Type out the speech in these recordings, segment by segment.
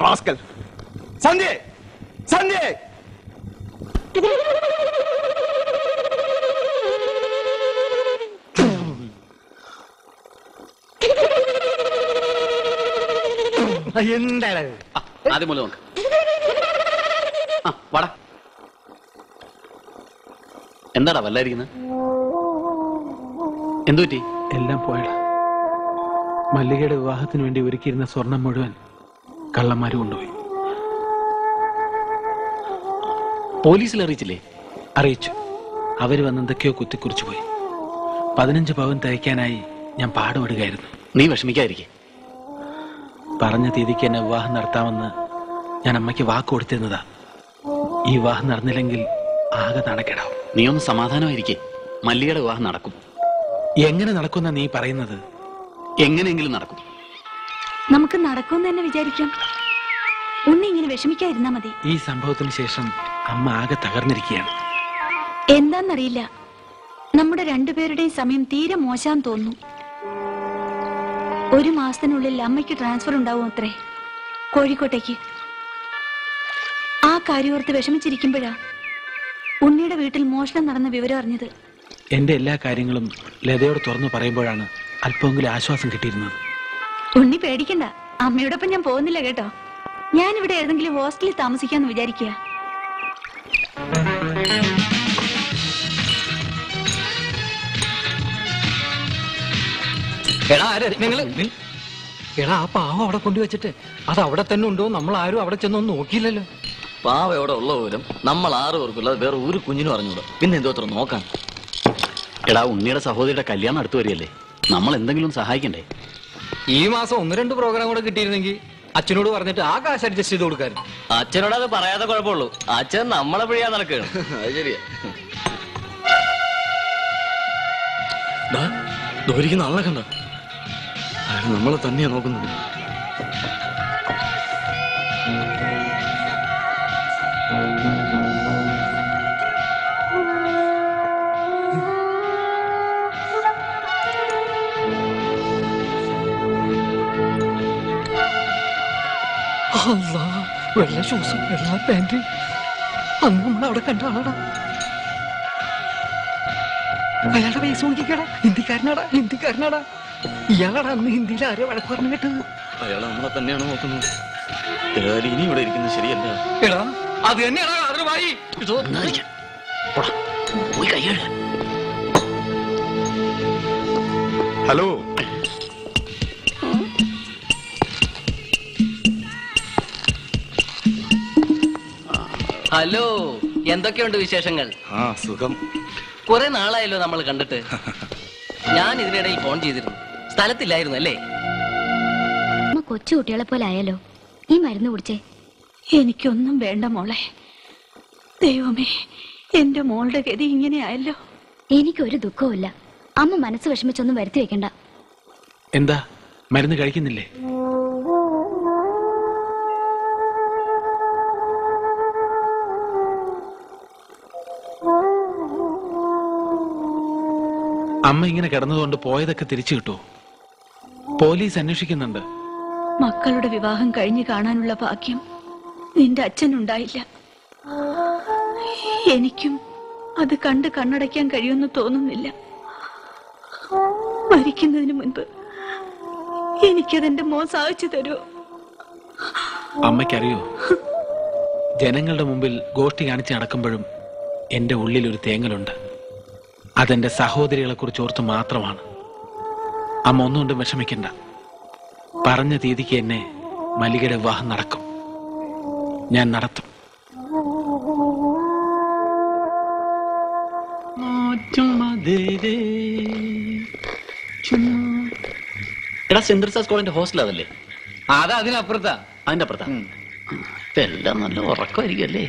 Rascal സന്ധ്യ സന്ധ്യ എന്താണ് ആദ്യം മുതൽ നോക്ക് ആ വാടാ എന്താടാ വല്ലായിരിക്കുന്നത് എന്തു പറ്റി എല്ലാം പോയടാ മല്ലികയുടെ വിവാഹത്തിന് വേണ്ടി ഒരുക്കിയിരുന്ന സ്വർണം മുഴുവൻ കള്ളന്മാര് കൊണ്ടുപോയി പോലീസിൽ അറിയിച്ചില്ലേ അറിയിച്ചു അവര് വന്ന് എന്തൊക്കെയോ കുത്തിക്കുറിച്ചു പോയി പതിനഞ്ച് പവൻ തയ്ക്കാനായി ഞാൻ പാടുപെടുകയായിരുന്നു നീ വിഷമിക്കാതിരിക്കെ പറഞ്ഞ തീയതിക്ക് എന്നെ വിവാഹം നടത്താമെന്ന് ഞാൻ അമ്മയ്ക്ക് വാക്ക് കൊടുത്തിരുന്നതാ ഈ വിവാഹം നടന്നില്ലെങ്കിൽ ആകെ നാണക്കേടാവും നീ ഒന്ന് സമാധാനമായിരിക്കെ മല്ലികയുടെ വിവാഹം നടക്കും എങ്ങനെ നടക്കുന്ന നീ പറയുന്നത് എങ്ങനെയെങ്കിലും നടക്കും നമുക്ക് നടക്കുമെന്ന് തന്നെ വിചാരിക്കാം ഉണ്ണി ഇങ്ങനെ വിഷമിക്കാതിരുന്നാ മതി ഈ സംഭവത്തിന് ശേഷം അമ്മ ആകെ തകർന്നിരിക്കുകയാണ് എന്താന്നറിയില്ല നമ്മുടെ രണ്ടുപേരുടെയും സമയം തീരെ മോശാന്ന് തോന്നുന്നു ഒരു മാസത്തിനുള്ളിൽ അമ്മയ്ക്ക് ട്രാൻസ്ഫർ ഉണ്ടാവും അത്രേ കോഴിക്കോട്ടേക്ക് ആ കാര്യോർത്ത് വിഷമിച്ചിരിക്കുമ്പോഴാ ഉണ്ണിയുടെ വീട്ടിൽ മോഷണം നടന്ന വിവരം അറിഞ്ഞത് എന്റെ എല്ലാ കാര്യങ്ങളും ലതയോട് തുറന്നു പറയുമ്പോഴാണ് അല്പമെങ്കിലും ആശ്വാസം കിട്ടിയിരുന്നത് ഉണ്ണി പേടിക്കണ്ട അമ്മയോടൊപ്പം ഞാൻ പോകുന്നില്ല കേട്ടോ ഞാൻ ഇവിടെ ഏതെങ്കിലും ഹോസ്റ്റലിൽ താമസിക്കാന്ന് വിചാരിക്കുക എടാ ആര് നിങ്ങള് നി- എടാ ആ പാവം അവിടെ കൊണ്ടുവച്ചിട്ട് അത് അവിടെ തന്നെ ഉണ്ടോ നമ്മൾ ആരും അവിടെ ചെന്നൊന്നും നോക്കിയില്ലല്ലോ പാവ എവിടെ ഉള്ള പോലും നമ്മൾ ആറ് പേർക്കുള്ള വേറെ ഒരു കുഞ്ഞിനും അറിഞ്ഞൂടാ പിന്നെ എന്തോ അത്ര നോക്കാൻ എടാ ഉണ്ണിയുടെ സഹോദരിയുടെ കല്യാണം അടുത്ത് വരികയല്ലേ നമ്മൾ എന്തെങ്കിലും സഹായിക്കണ്ടേ ഈ മാസം ഒന്ന് രണ്ട് പ്രോഗ്രാം കൂടെ കിട്ടിയിരുന്നെങ്കിൽ അച്ഛനോട് പറഞ്ഞിട്ട് ആ കാശ് അഡ്ജസ്റ്റ് ചെയ്ത് കൊടുക്കായിരുന്നു അച്ഛനോട് അത് പറയാതെ കുഴപ്പമുള്ളൂ അച്ഛൻ നമ്മളെ പിഴിയാൻ നടക്കുകയാണ് അത് ശരിയാ ദോരിക്കുന്ന ആളെ കണ്ട അയാൾ നമ്മളെ തന്നെയാ നോക്കുന്നത് അല്ലാ, വെള്ള ഷൂസും വെള്ള പാന്റ് അന്ന് നമ്മൾ അവിടെ കണ്ട ആളാടാ അയാളുടെ പൈസ നോക്കിക്കടാ ഹിന്ദിക്കാരനാടാ ഹിന്ദിക്കാരനാടാ ഇയാളാടാ അന്ന് ഹിന്ദിയിൽ ആരോ വഴക്ക് പറഞ്ഞു കേട്ടത് അയാൾ നമ്മളെ തന്നെയാണ് നോക്കുന്നത് ഏതായാലും ഇനി ഇവിടെ ഇരിക്കുന്നത് ശരിയല്ല എടാ അത് തന്നെയാടാ കാതറുമായി പോയി കൈയ്യഴ ഹലോ ഹലോ എന്തൊക്കെയുണ്ട് വിശേഷങ്ങൾ ആ സുഖം കുറെ നാളായല്ലോ നമ്മൾ കണ്ടിട്ട് ഞാൻ ഇതിനിടയിൽ ഫോൺ ചെയ്തിരുന്നു സ്ഥലത്തില്ലായിരുന്നു അല്ലേ അമ്മ കൊച്ചു കുട്ടികളെ പോലെ ആയാലോ ഈ മരുന്ന് കുടിച്ചേ എനിക്കൊന്നും വേണ്ട മോളെ ദൈവമേ എന്റെ മോളുടെ ഗതി ഇങ്ങനെയായല്ലോ എനിക്കൊരു ദുഃഖവുമില്ല അമ്മ മനസ്സ് വിഷമിച്ചൊന്നും വരുത്തി വെക്കണ്ട എന്താ മരുന്ന് കഴിക്കുന്നില്ലേ അമ്മ ഇങ്ങനെ കിടന്നതുകൊണ്ട് പോയതൊക്കെ തിരിച്ചു കിട്ടുമോ പോലീസ് അന്വേഷിക്കുന്നുണ്ട് മക്കളുടെ വിവാഹം കഴിഞ്ഞു കാണാനുള്ള ഭാഗ്യം നിന്റെ അച്ഛനുണ്ടായില്ല എനിക്കും അത് കണ്ട് കണ്ണടയ്ക്കാൻ കഴിയുമെന്ന് തോന്നുന്നില്ല മരിക്കുന്നതിന് മുൻപ് എനിക്കതെന്റെ മോൻ സാധിച്ചു തരുമോ അമ്മയ്ക്കറിയോ ജനങ്ങളുടെ മുമ്പിൽ ഗോഷ്ടി കാണിച്ച് നടക്കുമ്പോഴും എന്റെ ഉള്ളിൽ ഒരു തേങ്ങലുണ്ട് അതെന്റെ സഹോദരികളെ കുറിച്ച് ഓർത്ത് മാത്രമാണ് അമ്മ ഒന്നുകൊണ്ടും വിഷമിക്കണ്ട പറഞ്ഞ തീയതിക്ക് എന്നെ മല്ലികയുടെ വിവാഹം നടക്കും ഞാൻ നടത്തും എടാ സെന്റ് തെരേസാസ് കോളേജിന്റെ ഹോസ്റ്റൽ അതല്ലേ അത് അതിനപ്പുറത്താ അതിന്റെ അപ്പുറത്താ ഇതെല്ലാം നല്ല ഉറക്കമായിരിക്കും അല്ലേ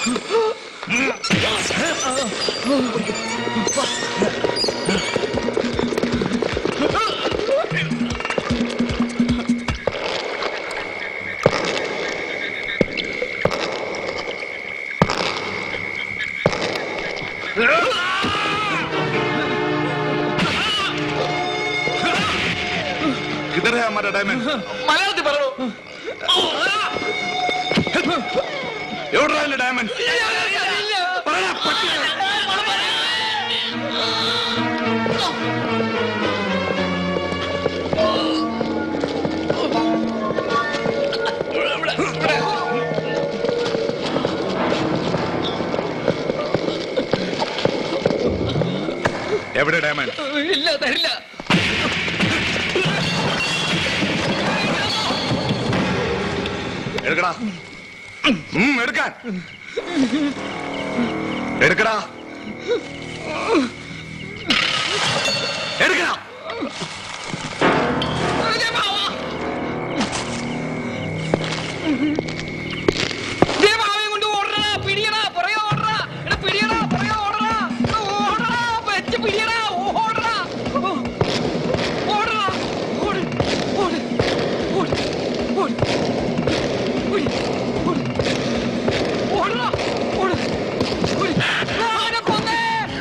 किधर है हमारा डायमंड മലയാളത്തിൽ പറയൂ എവിടെ അതിന്റെ ഡയമണ്ട് എവിടെ ഡയമണ്ട് ഇല്ല തരില്ല എടുക്കടാ ഉം, എടുക്കാൻ എടുക്കടാ എടുക്കടാ ദേവാവയം കൊണ്ട് ഓടറാ പിടിയടാ പുറകെ ഓടറാ എടാ പിടിയടാ പുറകെ ഓടറാ എടാ, ഓടറാ വെച്ച് പിടിയടാ ഓടറാ ഓ, ഓടറാ ഓട് ഓട് ഓട് ഓട് ഓടി, ഓട്. ഓടറാ ഓട് ഓടി. ആ, അവനെ കൊന്നേ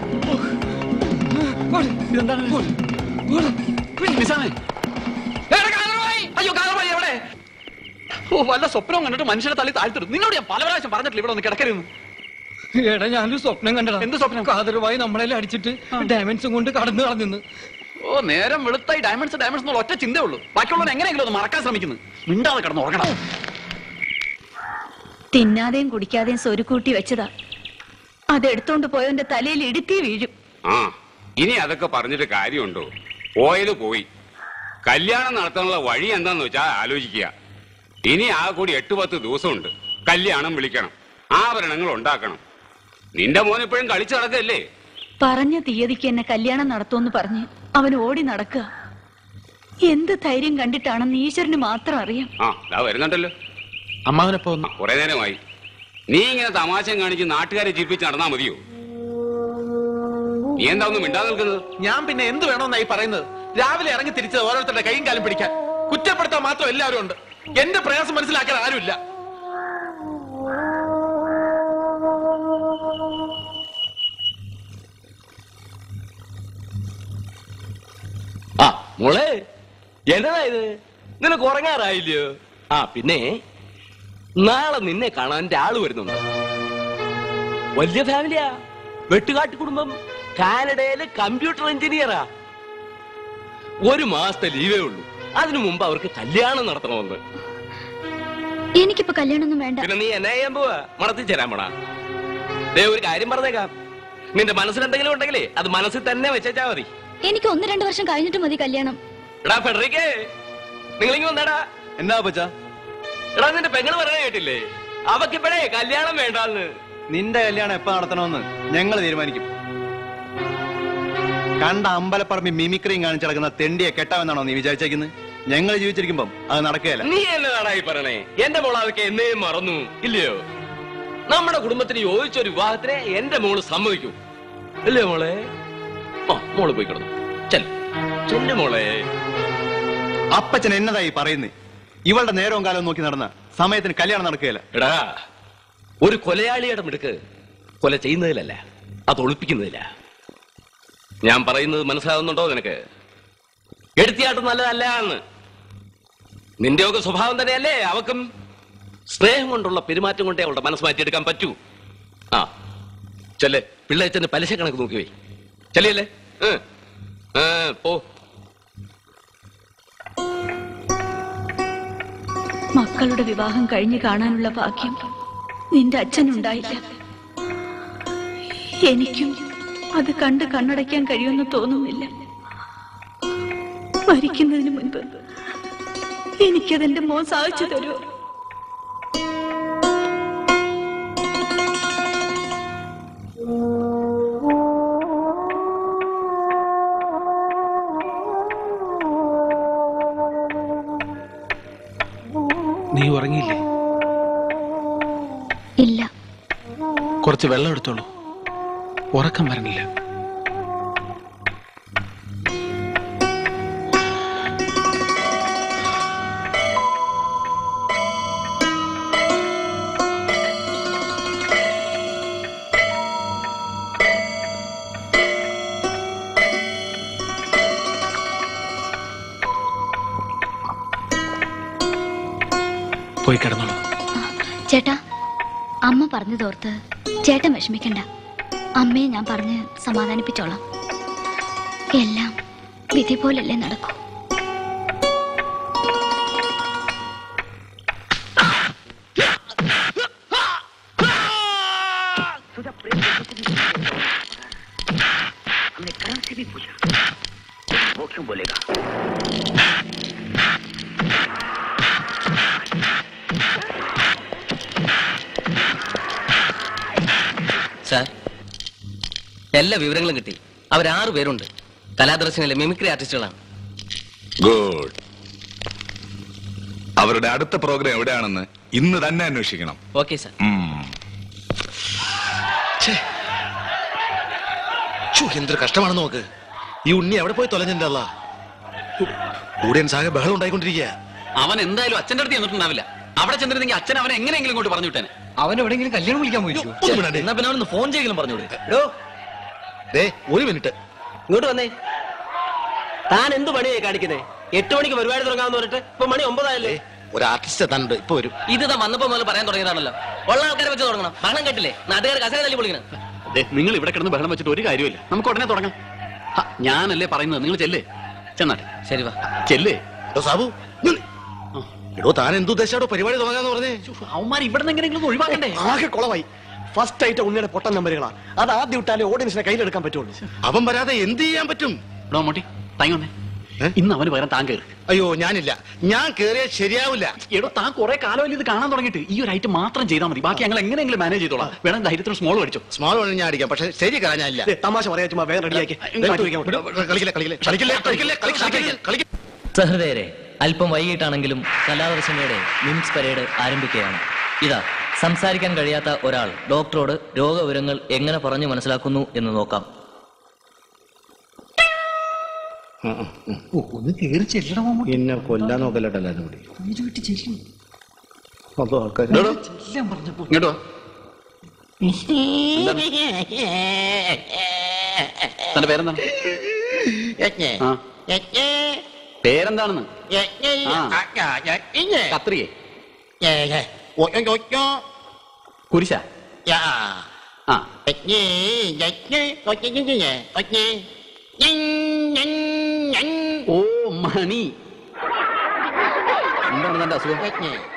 ഓട് ഇതെന്താണ് ഓട് ഓട് പിടി. നിസാമേ എടാ, കാലമായി. അയ്യോ കാലമായി എവിടെ ഓ വല്ല സ്വപ്നവും കണ്ടിട്ട് മനുഷ്യനെ തള്ളി താഴ്ത്തിടും നിന്നോട് ഞാൻ പല പ്രാവശ്യം പറഞ്ഞിട്ടില്ല ഇവിടെ ഒന്ന് കിടക്കരുന്ന് എടാ ഞാനൊരു സ്വപ്നം കണ്ടടാ എന്ത് സ്വപ്നം? കാതറുമായി നമ്മളെല്ലാം അടിച്ചിട്ട് ഡയമണ്ട്സും കൊണ്ട് കടന്നു കളഞ്ഞു ഓ നേരം വെളുത്തായി ഡയമണ്ട്സ് ഡയമണ്ട്സ് എന്നുള്ള ഒറ്റ ചിന്തേ ഉള്ളൂ ബാക്കിയുള്ളവർ എങ്ങനെയെങ്കിലും ഒന്ന് മറക്കാൻ ശ്രമിക്കുന്നു മിണ്ടാതെ കിടന്ന് ഉറങ്ങണം തിന്നാതെയും കുടിക്കാതെയും സ്വരുക്കൂട്ടി വെച്ചതാ അതെടുത്തോണ്ട് പോയവന്റെ തലയിൽ ഇടുത്തി വീഴും ആ ഇനി അതൊക്കെ പറഞ്ഞിട്ട് കാര്യമുണ്ടോ പോയത് പോയി കല്യാണം നടത്താനുള്ള വഴി എന്താന്ന് വെച്ചാൽ ആലോചിക്കുക ഇനി ആ കൂടി എട്ട് പത്ത് ദിവസമുണ്ട് കല്യാണം വിളിക്കണം ആഭരണങ്ങൾ ഉണ്ടാക്കണം നിന്റെ മോൻ ഇപ്പോഴും കളിച്ചു നടക്കല്ലേ പറഞ്ഞ തീയതിക്ക് എന്നെ കല്യാണം നടത്തുമെന്ന് പറഞ്ഞ് അവൻ ഓടി നടക്കുക എന്ത് ധൈര്യം കണ്ടിട്ടാണെന്ന് ഈശ്വരന് മാത്രം അറിയാം ആ ഇതാ വരുന്നുണ്ടല്ലോ അമ്മാവനപ്പോ ആ, കുറെ നേരമായി നീ ഇങ്ങനെ തമാശം കാണിച്ച് നാട്ടുകാരെ ചിരിപ്പിച്ച് നടന്നാ മതിയോ നീ എന്താ ഒന്നും മിണ്ടാതെ നിൽക്കുന്നത് ഞാൻ പിന്നെ എന്ത് വേണമെന്നായി പറയുന്നത് രാവിലെ ഇറങ്ങി തിരിച്ചത് ഓരോരുത്തരുടെ കൈയും കാലും പിടിക്കാൻ കുറ്റപ്പെടുത്താൻ മാത്രം എല്ലാവരും ഉണ്ട് എന്റെ പ്രയാസം മനസ്സിലാക്കാൻ ആരുമില്ല ആ മോളെ എന്നതാ ഇത് നിനക്ക് ഉറങ്ങാറായില്ലയോ ആ പിന്നെ നാളെ നിന്നെ കാണാൻ എന്റെ ആള് വരുന്നുണ്ട് വലിയ ഫാമിലിയാ വെട്ടുകാട്ടി കുടുംബം കാനഡയിലെ കമ്പ്യൂട്ടർ എഞ്ചിനീയറാ ഒരു മാസത്തെ ലീവേ ഉള്ളൂ അതിനു മുമ്പ് അവർക്ക് കല്യാണം നടത്തണമെന്ന് എനിക്കിപ്പോ കല്യാണമൊന്നും വേണ്ട പിന്നെ നീ എന്നാ ചെയ്യാൻ പോവാ മണത്തിൽ ചേരാൻ പോണാ ദേ ഒരു കാര്യം പറഞ്ഞേക്കാം നിന്റെ മനസ്സിൽ എന്തെങ്കിലും ഉണ്ടെങ്കിലേ അത് മനസ്സിൽ തന്നെ വെച്ചാ മതി എനിക്ക് ഒന്ന് രണ്ട് വർഷം കഴിഞ്ഞിട്ട് മതി കല്യാണം എടാ ഫെഡറിക്കേ നിങ്ങളിങ്ങ് വന്നാടാ എന്നാ പച്ചാ എടാ നിന്റെ പെങ്ങള് പറയാൻ കേട്ടില്ലേ അവക്കിപ്പഴേ കല്യാണം വേണ്ടാന്ന് നിന്റെ കല്യാണം എപ്പോ നടത്തണമെന്ന് ഞങ്ങൾ തീരുമാനിക്കും കണ്ട അമ്പലപ്പറമ്പി മിമിക്രിയും കാണിച്ചു നടക്കുന്ന തെണ്ടിയെ കെട്ടാമെന്നാണോ നീ വിചാരിച്ചേക്കുന്നത് ഞങ്ങൾ ജീവിച്ചിരിക്കുമ്പം അത് നടക്കുകയല്ല നീ എന്നതാടാ ഈ പറയണേ എന്റെ മോൾ അതൊക്കെ എന്നേ മറന്നു ഇല്ലയോ നമ്മുടെ കുടുംബത്തിന് യോജിച്ച ഒരു വിവാഹത്തിനെ എന്റെ മോള് സമ്മതിക്കൂ ഇല്ലേ മോളെ ആ മോള് പോയി കിടന്നു ചെല് ചെല്ലു മോളെ അപ്പച്ചൻ എന്നതായി പറയുന്നേ ഇവളുടെ നേരവും കാലവും നോക്കി നടന്ന സമയത്തിന് കല്യാണം നടക്കുകയല്ല എടാ ഒരു കൊലയാളിയുടെ മിടുക്ക് കൊല ചെയ്യുന്നതിലല്ല അത് ഒളിപ്പിക്കുന്നതില്ല ഞാൻ പറയുന്നത് മനസ്സിലാവുന്നുണ്ടോ നിനക്ക് എടുത്തിയാട്ടം നല്ലതല്ല എന്ന് നിന്റെയൊക്കെ സ്വഭാവം തന്നെയല്ലേ അവക്കും സ്നേഹം കൊണ്ടുള്ള പെരുമാറ്റം കൊണ്ടേ അവളുടെ മനസ്സ് മാറ്റിയെടുക്കാൻ പറ്റൂ ആ ചെല്ലേ പിള്ളേച്ചന്റെ പലിശ കണക്ക് നോക്കി പോയി ചെല്ലിയല്ലേ ഏ. ഏ, പോ മക്കളുടെ വിവാഹം കഴിഞ്ഞു കാണാനുള്ള ഭാഗ്യം നിന്റെ അച്ഛനുണ്ടായില്ല എനിക്കും അത് കണ്ട് കണ്ണടയ്ക്കാൻ കഴിയുമെന്ന് തോന്നുന്നില്ല മരിക്കുന്നതിന് മുൻപ് എനിക്കതെന്റെ മോൻ സാധിച്ചു തരുമോ നീ ഉറങ്ങിയില്ലേ ഇല്ല കുറച്ച് വെള്ളം എടുത്തോളൂ ഉറക്കം വരണില്ല പോയി കിടന്നോളൂ ചേട്ടാ അമ്മ പറഞ്ഞു തോർത്ത് ചേട്ടൻ വിഷമിക്കണ്ട അമ്മയെ ഞാൻ പറഞ്ഞ് സമാധാനിപ്പിച്ചോളാം എല്ലാം വിധി പോലല്ലേ നടക്കൂ സാർ എല്ലാ വിവരങ്ങളും കിട്ടി അവരാറു പേരുണ്ട് കലാദർശനിലെ മിമിക്രി ആർട്ടിസ്റ്റുകളാണ് ഗുഡ് അവരുടെ അടുത്ത പ്രോഗ്രാം എവിടെയാണെന്ന് ഇന്ന് തന്നെ അന്വേഷിക്കണം ഓക്കെ സാർ ഉം. എന്തൊരു കഷ്ടമാണ് നോക്ക് ഈ ഉണ്ണി എവിടെ പോയി തൊലഞ്ഞിട്ടല്ല കൂടിയൻ സാഹ ബഹളം ഉണ്ടായിക്കൊണ്ടിരിക്കുക അവൻ എന്തായാലും അച്ഛന്റെ അടുത്ത് ചെന്നിട്ടുണ്ടാവില്ല അവിടെ ചെന്നിരുന്നെങ്കിൽ അച്ഛൻ അവനെ എങ്ങനെയെങ്കിലും ഇങ്ങോട്ട് പറഞ്ഞു വിട്ടേനെ അവൻ എവിടെയെങ്കിലും കല്യാണം വിളിക്കാൻ പോയിച്ചു എന്നാ പിന്നെ അവനൊന്ന് ഫോൺ ചെയ്യെങ്കിലും പറഞ്ഞോളൂ ദേ ഒരു മിനിറ്റ് ഇങ്ങോട്ട് വന്നേ താൻ എന്ത് പണിയായി കാണിക്കുന്നേ എട്ട് മണിക്ക് പരിപാടി തുടങ്ങാന്ന് പറഞ്ഞിട്ട് ഇപ്പൊ മണി ഒമ്പതായല്ലേ ഒരു ആർട്ടിസ്റ്റ് താനുണ്ട് ഇപ്പൊ വരും ഇത് താൻ വന്നപ്പോ മുതൽ പറയാൻ തുടങ്ങിയതാണല്ലോ ഉള്ള ആൾക്കാരെ വെച്ച് തുടങ്ങണം ബഹളം കേട്ടില്ലേ നാട്ടുകാർ കസേര തല്ലി പൊളിക്കണം ദേ, നിങ്ങൾ ഇവിടെ കിടന്ന് ബഹളം വെച്ചിട്ട് ഒരു കാര്യമില്ല നമുക്ക് ഉടനെ തുടങ്ങാം ഹ, ഞാനല്ലേ പറയുന്നത് നിങ്ങൾ ചെല്ലേ ചെന്നാട്ടെ ശരി വാ ചെല്ലേ എടോ സാബു നില്ല്. എടോ താൻ എന്തുദ്ദേശാടോ പരിപാടി തുടങ്ങാന്ന് പറഞ്ഞേ അവന്മാർ ഇവിടെ നിന്ന് എങ്ങനെയെങ്കിലും ഒഴിവാക്കണ്ടേ ആകെ കുളമായി ഫസ്റ്റ് ആയിട്ട് ഉണ്ണിയുടെ പൊട്ടൻ നമ്പറുകളാ അത് ആദ്യം ഇട്ടാലേ ഓഡിയൻസിനെ കയ്യിലെടുക്കാൻ പറ്റുള്ളൂ അവൻ വരാതെ എന്ത് ചെയ്യാൻ പറ്റും ഡോ മോട്ടി താങ്ങൊന്നേ ഇന്ന് അവന് പകരം താൻ കയറി അയ്യോ ഞാനില്ല ഞാൻ കേറിയാൽ ശരിയാവില്ല എടോ താൻ കുറെ കാലമല്ലേ ഇത് കാണാൻ തുടങ്ങിയിട്ട് ഈ ഒരു ഐറ്റം മാത്രം ചെയ്താൽ മതി ബാക്കി ഞങ്ങൾ എങ്ങനെയെങ്കിലും മാനേജ് ചെയ്തോളാം വേണം ധൈര്യത്തിന് സ്മോൾ മേടിച്ചോ സ്മാൾ വേണം ഞാൻ അടിക്കാം പക്ഷെ ശരി കളാൻ ഞാനില്ല ദേ, തമാശ പറയാ ചുമ്മാ വേഗം റെഡിയാക്കി കളിക്കില്ല കളിക്കില്ല കളിക്കില്ലേ കളിക്കില്ലേ കളിക്കില്ലേ കളിക്കില്ല സഹൃദയരെ അല്പം വൈകിട്ടാണെങ്കിലും കലാദർശനയുടെ മിമിക്സ് പരേഡ് ആരംഭിക്കുകയാണ് ഇതാ സംസാരിക്കാൻ കഴിയാത്ത ഒരാൾ ഡോക്ടറോട് രോഗവിവരങ്ങൾ എങ്ങനെ പറഞ്ഞു മനസ്സിലാക്കുന്നു എന്ന് നോക്കാം ഒന്ന് കേറി ചെല്ലണം മമ്മൂട്ടി. എന്നെ കൊല്ലാൻ നോക്കല്ലട്ടോ എല്ലാരും കൂടി വീട് വിട്ട് ചെല്ലും അപ്പൊ ആൾക്കാർ ചെല്ലാൻ പറഞ്ഞപ്പോ ഇങ്ങോട്ടോ തന്റെ പേരെന്താണ് ആ. പേരെന്താണെന്ന് ആ. കത്രിയെ കുരിശ ആ ഓ മണി എന്താണ് തന്റെ അസുഖം